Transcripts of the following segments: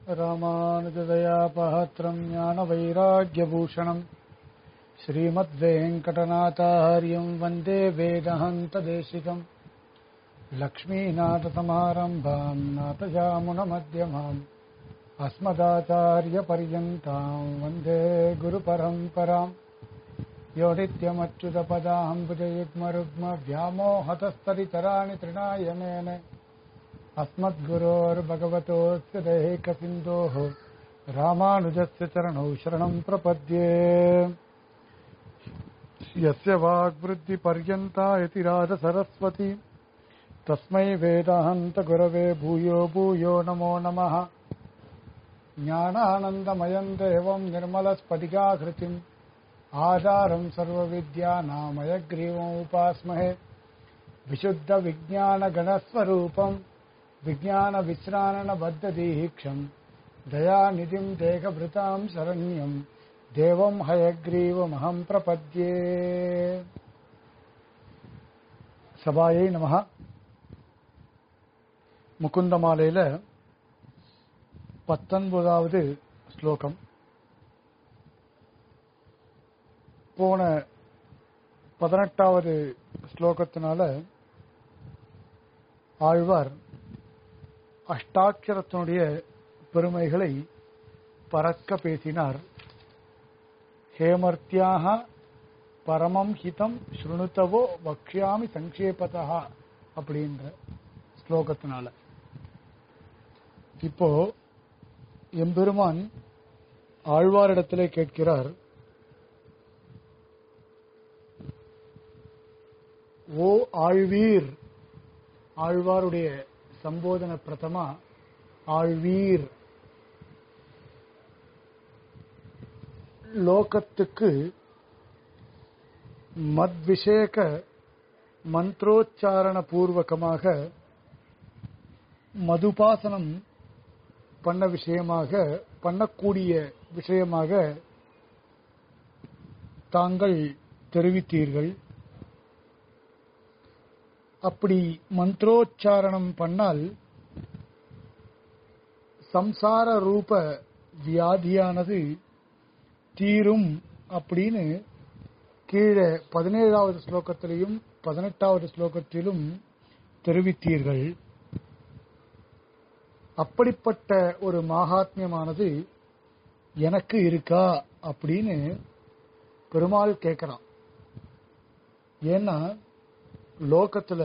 रामानुजदयापहत्रम् ज्ञानवैराग्यभूषणम् श्रीमद्वेङ्कटनाथार्यम् वन्दे वेदहन्तदेशिकम् लक्ष्मीनाथसमारम्भाम् नाथयामुनमध्यमाम् अस्मदाचार्यपर्यन्ताम् वन्दे गुरुपरम्पराम् यो नित्यमच्युतपदाम्बुजयुग्मरुग्म व्यामोहतस्तरितराणि तृणाय मेने अस्मद्गुरोर्भगवतोऽस्य दैकसिन्धोः रामानुजस्य चरणौ शरणम् प्रपद्ये यस्य वाग्वृद्धिपर्यन्ता इति राजसरस्वती तस्मै वेदान्तगुरवे भूयो भूयो नमो नमः ज्ञानानन्दमयम् देवम् निर्मलस्फटिकाकृतिम् आधारम् सर्वविद्यानामयग्रीवम् उपास्महे विशुद्धविज्ञानगणस्वरूपम् विज्ञानविश्राणबद्धदीक्षम् दयानिधिम् देहभृताम् शरण्यम् देवम् हयग्रीवमहम् प्रपद्ये சபாயை நமக முகுந்தமாலையில பத்தொன்பதாவது ஸ்லோகம் போன பதினெட்டாவது ஸ்லோகத்தினால ஆழ்வார் அஷ்டாட்சரத்தினுடைய பெருமைகளை பறக்க பேசினார் ஹேமர்த்தியாக பரமம் ஹிதம் ஸ்ருணுத்தவோ வக்ஷாமி சங்கேபதா அப்படின்ற ஸ்லோகத்தினால இப்போ எம்பெருமான் ஆழ்வாரிடத்திலே கேட்கிறார் ஓ ஆழ்வீர் ஆழ்வாருடைய சம்போதன பிரதமா ஆழ்வீர் லோகத்துக்கு மத்விஷேக மந்திரோச்சாரண பூர்வகமாக மதுபாசனம் பண்ண விஷயமாக பண்ணக்கூடிய விஷயமாக தாங்கள் தெரிவித்தீர்கள் அப்படி மந்திரோச்சாரணம் பண்ணால் சம்சார ரூப வியாதியானது தீரும் அப்படின்னு கீழே பதினேழாவது ஸ்லோகத்திலையும் பதினெட்டாவது ஸ்லோகத்திலும் தெரிவித்தீர்கள் அப்படிப்பட்ட ஒரு மகாத்மியமானது எனக்கு இருக்கா அப்படின்னு பெருமாள் கேட்கிறான் ஏன்னா லோகத்துல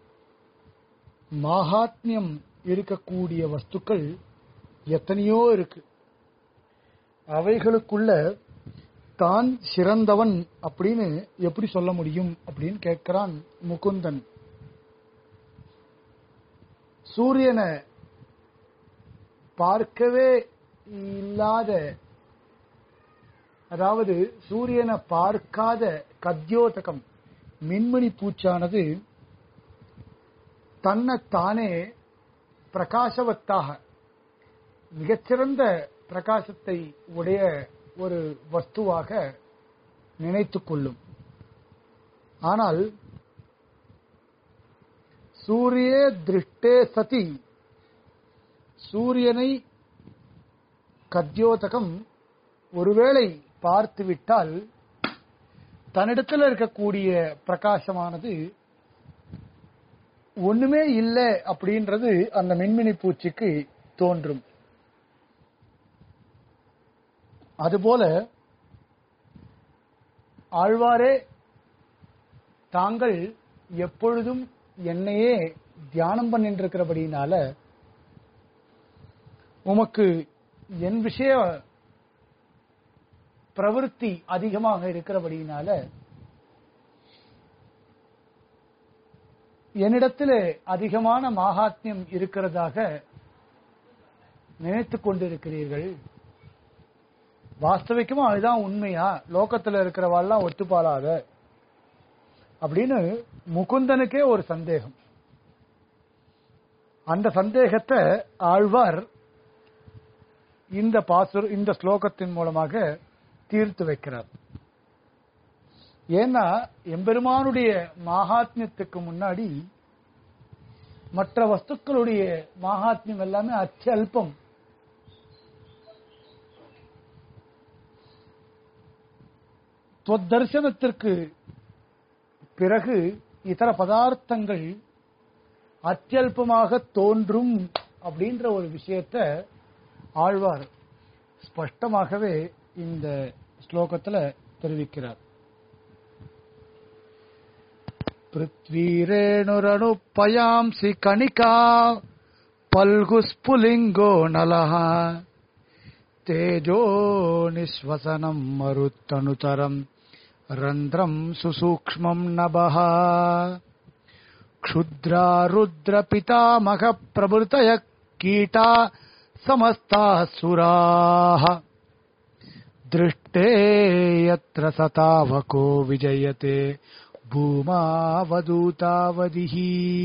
மகாத்மியம் இருக்கக்கூடிய வஸ்துக்கள் எத்தனையோ இருக்கு அவைகளுக்குள்ள தான் சிறந்தவன் அப்படின்னு எப்படி சொல்ல முடியும் அப்படின்னு கேட்கிறான் முகுந்தன் சூரியனை பார்க்கவே இல்லாத அதாவது சூரியனை பார்க்காத கத்யோதகம் மின்மணி பூச்சானது தன்னை தானே பிரகாசவத்தாக மிகச்சிறந்த பிரகாசத்தை உடைய ஒரு வஸ்துவாக நினைத்துக் கொள்ளும் ஆனால் சூரிய திருஷ்டே சதி சூரியனை கத்யோதகம் ஒருவேளை பார்த்துவிட்டால் தன்னிடத்தில் இருக்கக்கூடிய பிரகாசமானது ஒண்ணுமே இல்லை அப்படின்றது அந்த மின்மினி பூச்சிக்கு தோன்றும் அதுபோல ஆழ்வாரே தாங்கள் எப்பொழுதும் என்னையே தியானம் பண்ணிட்டு இருக்கிறபடினால உமக்கு என் விஷய பிரவருத்தி அதிகமாக இருக்கிறபடினால என்னிடத்தில் அதிகமான மாகாத்மியம் இருக்கிறதாக நினைத்துக் கொண்டிருக்கிறீர்கள் வாஸ்தவிக்கமா அதுதான் உண்மையா லோகத்துல இருக்கிறவாள்லாம் ஒத்துப்பாளாத அப்படின்னு முகுந்தனுக்கே ஒரு சந்தேகம் அந்த சந்தேகத்தை ஆழ்வார் இந்த பாசுர இந்த ஸ்லோகத்தின் மூலமாக தீர்த்து வைக்கிறார் ஏன்னா எம்பெருமானுடைய மகாத்மியத்துக்கு முன்னாடி மற்ற வஸ்துக்களுடைய மகாத்மியம் எல்லாமே அச்சல்பம் தரிசனத்திற்கு பிறகு இதர பதார்த்தங்கள் அத்தியல்பமாக தோன்றும் அப்படின்ற ஒரு விஷயத்த ஆழ்வார் ஸ்பஷ்டமாகவே இந்த ஸ்லோகத்துல தெரிவிக்கிறார் பிருத்வீரேணுரணுப்பயாம்சி கணிகா பல்குஸ்புலிங்கோ நலः तेजो निःश्वसनम् मरुत्तनुतरम् रन्ध्रम् सुसूक्ष्मम् नभः क्षुद्रा रुद्रपितामहप्रभृतयः कीटा समस्ताः सुराः दृष्टे यत्र सतावको विजयते பூமாவதூதாவதிஹ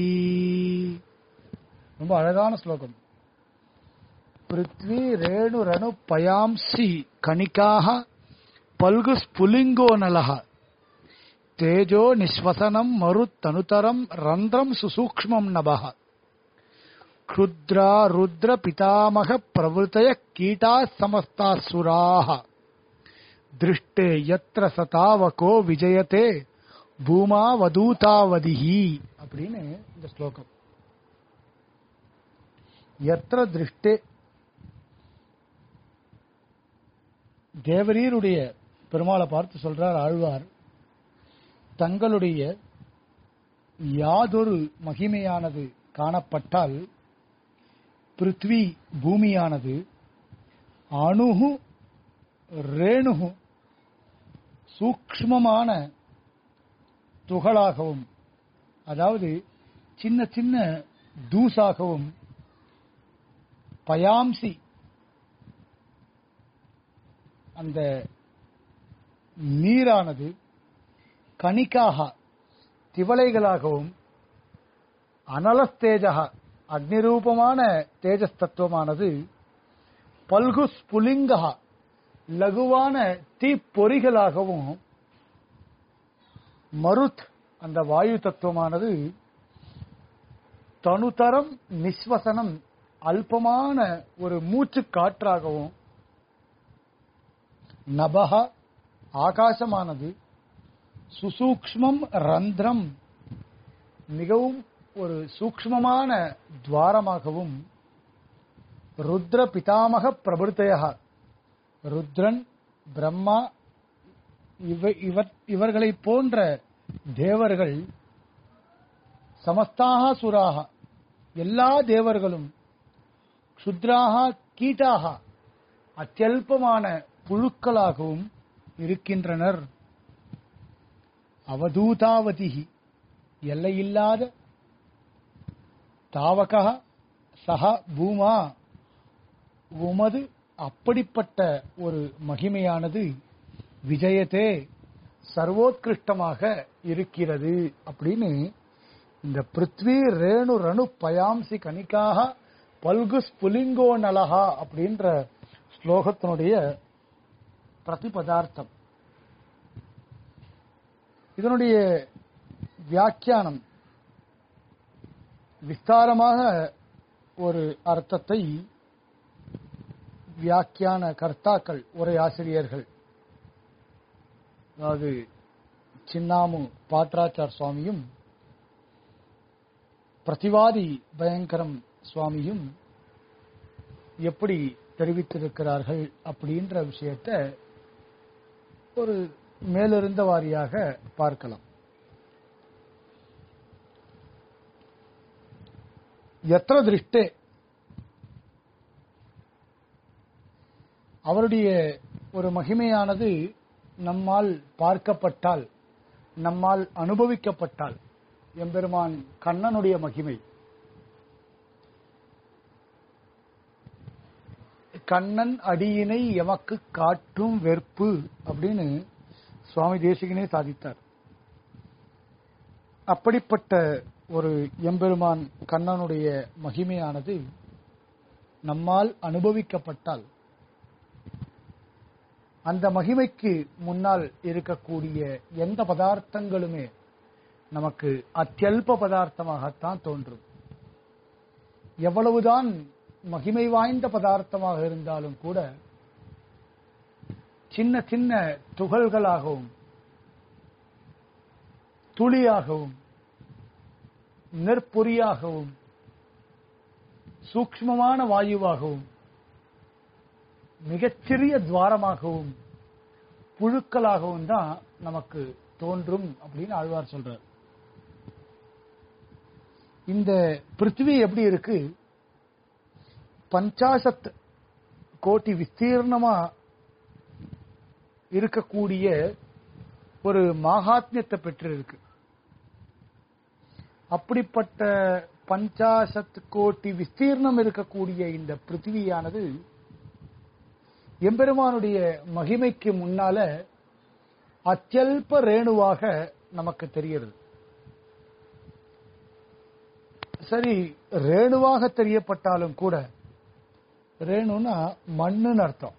ரொம்ப அழகான ஸ்லோகம் பிருத்வி ரேணு ரணு பயாம்சி கணிக்காக பல்கு ஸ்புலிங்கோ நலக தேஜோ நிஸ்வசனம் மருத்தனுதரம் ரந்திரம் சுசூக்ஷ்மம் நபக க்ஷுத்ரா ருத்ர பிதாமக பிரவృతய கீட்டா சமஸ்தா சுராக திருஷ்டே யத்ர சதாவகோ விஜயத்தே பூமா வதூதாவதிஹி அப்படின்னு இந்த ஸ்லோகம் எத்திர திருஷ்டே தேவரீருடைய பெருமாளை பார்த்து சொல்றார் ஆழ்வார் தங்களுடைய யாதொரு மகிமையானது காணப்பட்டால் பிருத்வி பூமியானது அணுகு ரேணுகு சூக்ஷ்மமான துகளாகவும் அதாவது சின்ன சின்ன தூசாகவும் பயாம்சி அந்த நீரானது கணிக்காக திவளைகளாகவும் அனலஸ்தேஜக அக்னிரூபமான தேஜஸ் தத்துவமானது பல்கு ஸ்புலிங்கா லகுவான தீப்பொறிகளாகவும் மருத் அந்த வாயு தத்துவமானது தனுதரம் நிஸ்வசனம் அல்பமான ஒரு மூச்சு காற்றாகவும் நபக ஆகாசமானது சுசூக்ஷ்மம் ரந்திரம் மிகவும் ஒரு சூக்ஷ்மமான துவாரமாகவும் ருத்ர பிதாமக பிரபுத்தைய ருத்ரன் பிரம்மா இவ இவர் இவர்களை போன்ற தேவர்கள் சமஸ்தாக சுராக எல்லா தேவர்களும் க்ஷுத்ராக கீட்டாக அத்தியல்பமான புழுக்களாகவும் இருக்கின்றனர் அவதூதாவதி எல்லையில்லாத தாவக சக பூமா உமது அப்படிப்பட்ட ஒரு மகிமையானது விஜயத்தே சர்வோத்கிருஷ்டமாக இருக்கிறது அப்படின்னு இந்த பிருத்வி ரேணு ரணு பயாம்சி கணிக்காக பல்கு ஸ்புலிங்கோ நலகா அப்படின்ற ஸ்லோகத்தினுடைய பிரதிபதார்த்தம் இதனுடைய வியாக்கியானம் விஸ்தாரமாக ஒரு அர்த்தத்தை வியாக்கியான கர்த்தாக்கள் உரை ஆசிரியர்கள் அதாவது சின்னாமு பாட்ராச்சார் சுவாமியும் பிரதிவாதி பயங்கரம் சுவாமியும் எப்படி தெரிவித்திருக்கிறார்கள் அப்படின்ற விஷயத்த ஒரு மேலிருந்த வாரியாக பார்க்கலாம் எத்திர திருஷ்டே அவருடைய ஒரு மகிமையானது நம்மால் பார்க்கப்பட்டால் நம்மால் அனுபவிக்கப்பட்டால் எம்பெருமான் கண்ணனுடைய மகிமை கண்ணன் அடியினை எமக்கு காட்டும் வெறுப்பு அப்படின்னு சுவாமி தேசிகனே சாதித்தார் அப்படிப்பட்ட ஒரு எம்பெருமான் கண்ணனுடைய மகிமையானது நம்மால் அனுபவிக்கப்பட்டால் அந்த மகிமைக்கு முன்னால் இருக்கக்கூடிய எந்த பதார்த்தங்களுமே நமக்கு அத்தியல்ப பதார்த்தமாகத்தான் தோன்றும் எவ்வளவுதான் மகிமை வாய்ந்த பதார்த்தமாக இருந்தாலும் கூட சின்ன சின்ன துகள்களாகவும் துளியாகவும் நெற்பொறியாகவும் சூக்ஷ்மமான வாயுவாகவும் மிகச்சிறிய துவாரமாகவும் புழுக்களாகவும் தான் நமக்கு தோன்றும் அப்படின்னு ஆழ்வார் சொல்றார் இந்த பிருத்திவி எப்படி இருக்கு பஞ்சாசத் கோட்டி விஸ்தீர்ணமா இருக்கக்கூடிய ஒரு மகாத்மியத்தை பெற்று இருக்கு அப்படிப்பட்ட பஞ்சாசத் கோட்டி விஸ்தீர்ணம் இருக்கக்கூடிய இந்த பிருத்திவியானது எம்பெருமானுடைய மகிமைக்கு முன்னால அத்தியல்ப ரேணுவாக நமக்கு தெரிகிறது சரி ரேணுவாக தெரியப்பட்டாலும் கூட ரேணுனா மண்ணுன்னு அர்த்தம்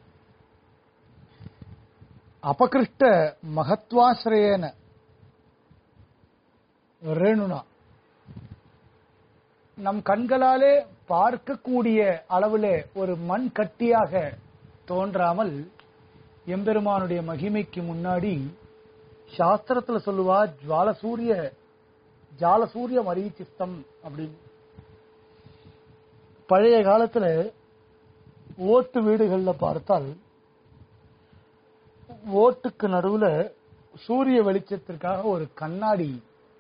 அபகிருஷ்ட மகத்வாசிரயன ரேணுனா நம் கண்களாலே பார்க்கக்கூடிய அளவிலே ஒரு மண் கட்டியாக தோன்றாமல் எம்பெருமானுடைய மகிமைக்கு முன்னாடி சாஸ்திரத்துல சொல்லுவா ஜுவாலசூரிய ஜாலசூரிய மரீச்சிஸ்தம் அப்படின்னு பழைய காலத்துல ஓட்டு வீடுகள்ல பார்த்தால் ஓட்டுக்கு நடுவுல சூரிய வெளிச்சத்திற்காக ஒரு கண்ணாடி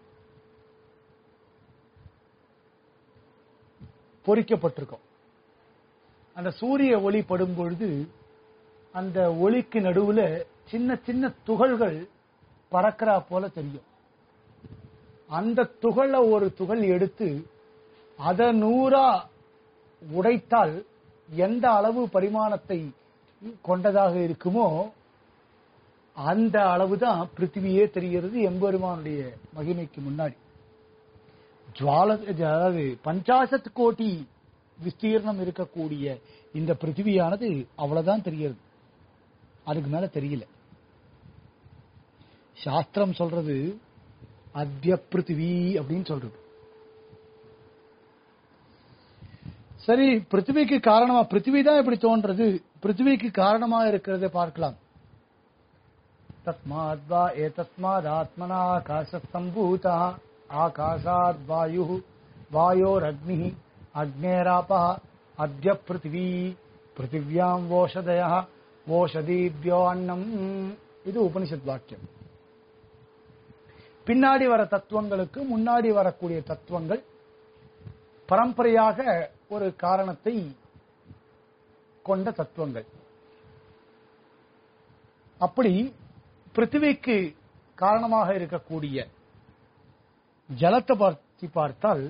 பொறிக்கப்பட்டிருக்கும் அந்த சூரிய ஒளி படும் பொழுது அந்த ஒளிக்கு நடுவுல சின்ன சின்ன துகள்கள் பறக்கிறா போல தெரியும் அந்த துகள ஒரு துகள் எடுத்து அத நூறா உடைத்தால் எந்த அளவு பரிமாணத்தை கொண்டதாக இருக்குமோ அந்த அளவுதான் பிருத்திவியே தெரிகிறது எம்பெருமானுடைய மகிமைக்கு முன்னாடி ஜுவால அதாவது பஞ்சாசத் கோடி விஸ்தீர்ணம் இருக்கக்கூடிய இந்த பிருத்திவியானது அவ்வளவுதான் தெரிகிறது அதுக்கு மேல தெரியல சாஸ்திரம் சொல்றது அத்திய பிருத்திவி அப்படின்னு சொல்றது சரி பிருத்திவிக்கு காரணமா பிருத்திவி தான் எப்படி தோன்றது பிருத்திவிக்கு காரணமா இருக்கிறத பார்க்கலாம் தஸ்மாத் வா ஏதஸ்மாத் ஆத்மனா ஆகாச சம்பூதா ஆகாசாத் வாயு வாயோரக்னி அக்னேராப அத்ய பிருத்திவி பிருத்திவியாம் ஓஷதய ஓஷதீபியோ அன்னம் இது உபனிஷத் வாக்கியம் பின்னாடி வர தத்துவங்களுக்கு முன்னாடி வரக்கூடிய தத்துவங்கள் பரம்பரையாக ஒரு காரணத்தை கொண்ட தத்துவங்கள் அப்படி பிருத்திவிக்கு காரணமாக இருக்கக்கூடிய ஜலத்தை பார்த்து பார்த்தால்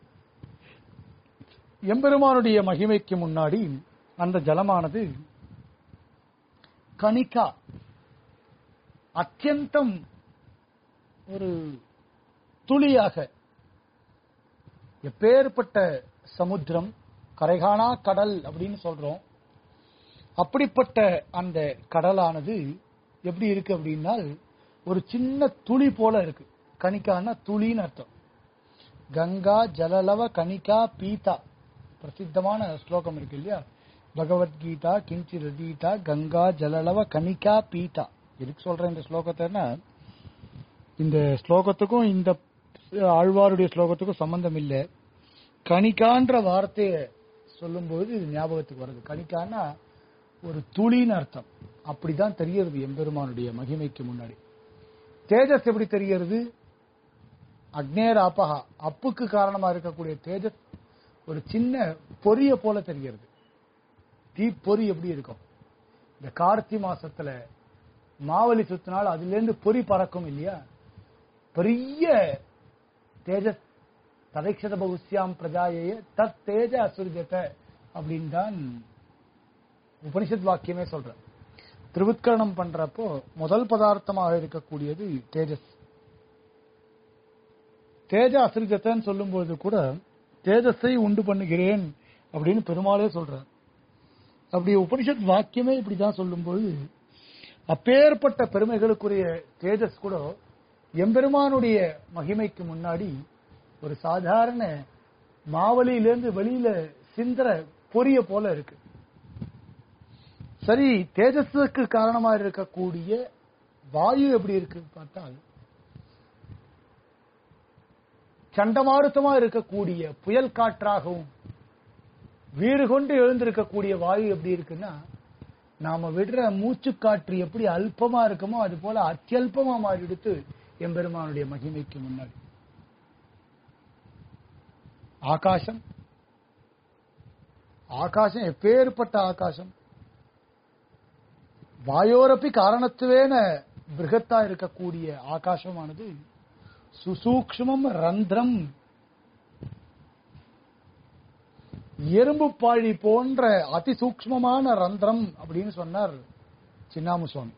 எம்பெருமானுடைய மகிமைக்கு முன்னாடி அந்த ஜலமானது கணிக்கா அத்தியந்தம் ஒரு துளியாக எப்பேற்பட்ட சமுத்திரம் கரைகாணா கடல் அப்படின்னு சொல்றோம் அப்படிப்பட்ட அந்த கடலானது எப்படி இருக்கு அப்படின்னா ஒரு சின்ன துளி போல இருக்கு கணிக்கான்னா துளின்னு அர்த்தம் கங்கா ஜலலவ கணிகா பீதா பிரசித்தமான ஸ்லோகம் இருக்கு இல்லையா பகவத்கீதா கிஞ்சி ரதீதா கங்கா ஜலலவ கணிகா பீதா எதுக்கு சொல்றேன் இந்த ஸ்லோகத்தைன்னா இந்த ஸ்லோகத்துக்கும் இந்த ஆழ்வாருடைய ஸ்லோகத்துக்கும் சம்பந்தம் இல்லை கணிக்கான்ற வார்த்தையை சொல்லும்போது இது ஞாபகத்துக்கு வருது கணிக்கான்னா ஒரு துளின்னு அர்த்தம் அப்படிதான் தெரியறது எம்பெருமானுடைய மகிமைக்கு முன்னாடி தேஜஸ் எப்படி தெரியறது அக்னேர் அப்பகா அப்புக்கு காரணமா இருக்கக்கூடிய தேஜஸ் ஒரு சின்ன பொரிய போல தெரிகிறது தீப்பொறி எப்படி இருக்கும் இந்த கார்த்தி மாசத்துல மாவலி சுத்தினால் அதுல இருந்து பொறி பறக்கும் இல்லையா பெரிய தேஜஸ் ததைக்ஷத பகுஸ்யாம் பிரஜாயே தத் தேஜ அசுர்ஜத அப்படின்னு தான் உபனிஷத் வாக்கியமே சொல்ற திருவுத்கரணம் பண்றப்போ முதல் பதார்த்தமாக இருக்கக்கூடியது தேஜஸ் தேஜ அசுர்ஜத்தன்னு சொல்லும்போது கூட தேஜஸை உண்டு பண்ணுகிறேன் அப்படின்னு பெருமாளே சொல்றார் அப்படி உபனிஷத் வாக்கியமே இப்படிதான் சொல்லும்போது அப்பேற்பட்ட பெருமைகளுக்குரிய தேஜஸ் கூட எம்பெருமானுடைய மகிமைக்கு முன்னாடி ஒரு சாதாரண மாவலியிலிருந்து வெளியில சிந்திர பொரிய போல இருக்கு சரி தேஜஸுக்கு காரணமா இருக்கக்கூடிய வாயு எப்படி இருக்கு பார்த்தால் சண்டமாருத்தமா இருக்கக்கூடிய புயல் காற்றாகவும் வீடு கொண்டு எழுந்திருக்கக்கூடிய வாயு எப்படி இருக்குன்னா நாம விடுற மூச்சு காற்று எப்படி அல்பமா இருக்குமோ அது போல அத்தியல்பமா மாறி எடுத்து எம்பெருமானுடைய மகிமைக்கு முன்னாடி ஆகாசம் ஆகாசம் எப்பேற்பட்ட ஆகாசம் வாயோரப்பி காரணத்துவேன பிருகத்தா இருக்கக்கூடிய ஆகாசமானது சுசூக்ஷ்மம் ரந்திரம் எறும்பு பாழி போன்ற அதிசூக்ஷ்மமான ரந்திரம் அப்படின்னு சொன்னார் சின்னாமு சுவாமி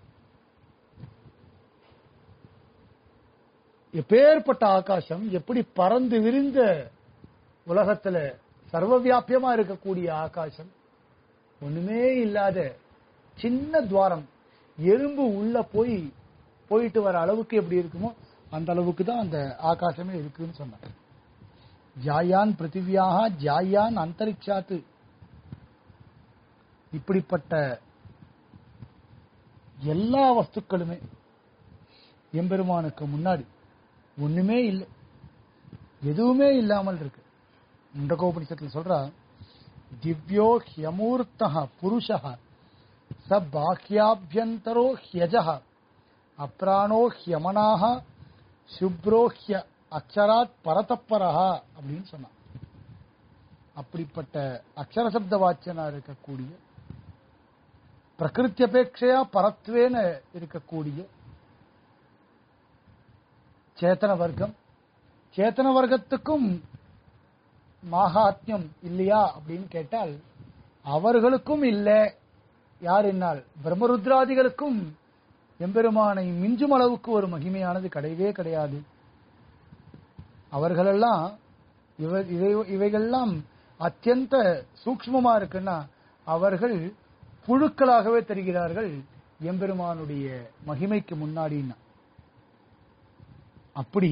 எப்பேற்பட்ட ஆகாசம் எப்படி பறந்து விரிந்த உலகத்துல சர்வவியாபியமா இருக்கக்கூடிய ஆகாசம் ஒண்ணுமே இல்லாத சின்ன துவாரம் எறும்பு உள்ள போய் போயிட்டு வர அளவுக்கு எப்படி இருக்குமோ அந்த அளவுக்கு தான் அந்த ஆகாசமே இருக்குன்னு சொன்னார் ஜாயான் பிருத்திவியாக ஜாயான் அந்தரிக்ஷாத்து இப்படிப்பட்ட எல்லா வஸ்துக்களுமே எம்பெருமானுக்கு முன்னாடி ஒண்ணுமே இல்லை எதுவுமே இல்லாமல் இருக்கு முண்டகோபனிஷத்துல சொல்றா திவ்யோ ஹியமூர்த்தः புருஷः ச பாஹ்யாபியந்தரோ ஹியஜः அப்ராணோ ஹியமனாக சுப்ரோ ஹிய அக்ஷராத் பரதப்பரஹா அப்படின்னு சொன்னான் அப்படிப்பட்ட அக்ஷர சப்த வாச்சியனா இருக்கக்கூடிய பிரகிருத்தியபேட்சையா பரத்வேன இருக்கக்கூடிய சேத்தன வர்க்கம் சேத்தன வர்க்கத்துக்கும் மாகாத்மியம் இல்லையா அப்படின்னு கேட்டால் அவர்களுக்கும் இல்லை யார் என்னால் பிரம்மருத்ராதிகளுக்கும் எம்பெருமானை மிஞ்சும் அளவுக்கு ஒரு மகிமையானது கிடையவே கிடையாது அவர்களெல்லாம் இவ இவை இவைகள்லாம் அத்தியந்த சூக்ஷ்மமா இருக்குன்னா அவர்கள் புழுக்களாகவே தெரிகிறார்கள் எம்பெருமானுடைய மகிமைக்கு முன்னாடின்னா அப்படி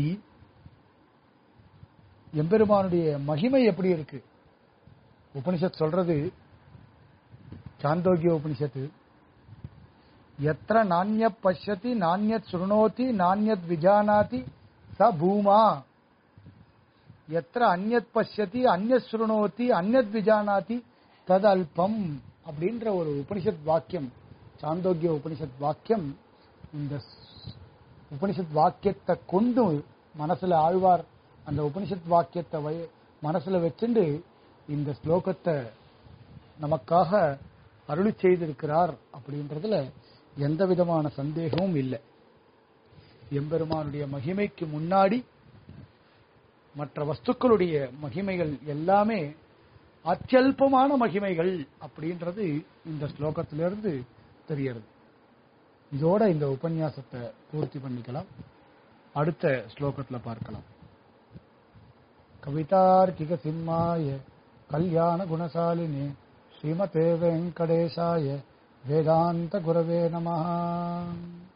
எம்பெருமானுடைய மகிமை எப்படி இருக்கு உபனிஷத் சொல்றது சாந்தோக்கிய உபனிஷத்து எத்திர நானிய பஷ்யதி நானியத் சுருணோதி நானியத் விஜானாதி ச பூமா எத்திர அந்நத் பஷ்யதி அந்நத் சுருணோதி அந்நத் விஜானாதி தது அல்பம் அப்படின்ற ஒரு உபனிஷத் வாக்கியம் சாந்தோக்கிய உபனிஷத் வாக்கியம் இந்த உபனிஷத் வாக்கியத்தை கொண்டு மனசுல ஆழ்வார் அந்த உபனிஷத் வாக்கியத்தை வய- மனசுல வச்சுண்டு இந்த ஸ்லோகத்தை நமக்காக அருளி செய்திருக்கிறார் அப்படின்றதுல எந்த விதமான சந்தேகமும் இல்லை எம்பெருமானுடைய மகிமைக்கு முன்னாடி மற்ற வஸ்துக்களுடைய மகிமைகள் எல்லாமே அத்தியல்பமான மகிமைகள் அப்படின்றது இந்த ஸ்லோகத்திலிருந்து தெரியறது இதோட இந்த உபன்யாசத்தை பூர்த்தி பண்ணிக்கலாம் அடுத்த ஸ்லோகத்துல பார்க்கலாம் கவிதார்க்கிக சிம்மாய கல்யாண குணசாலினே ஸ்ரீமதே வெங்கடேசாய வேதாந்த குரவே நமः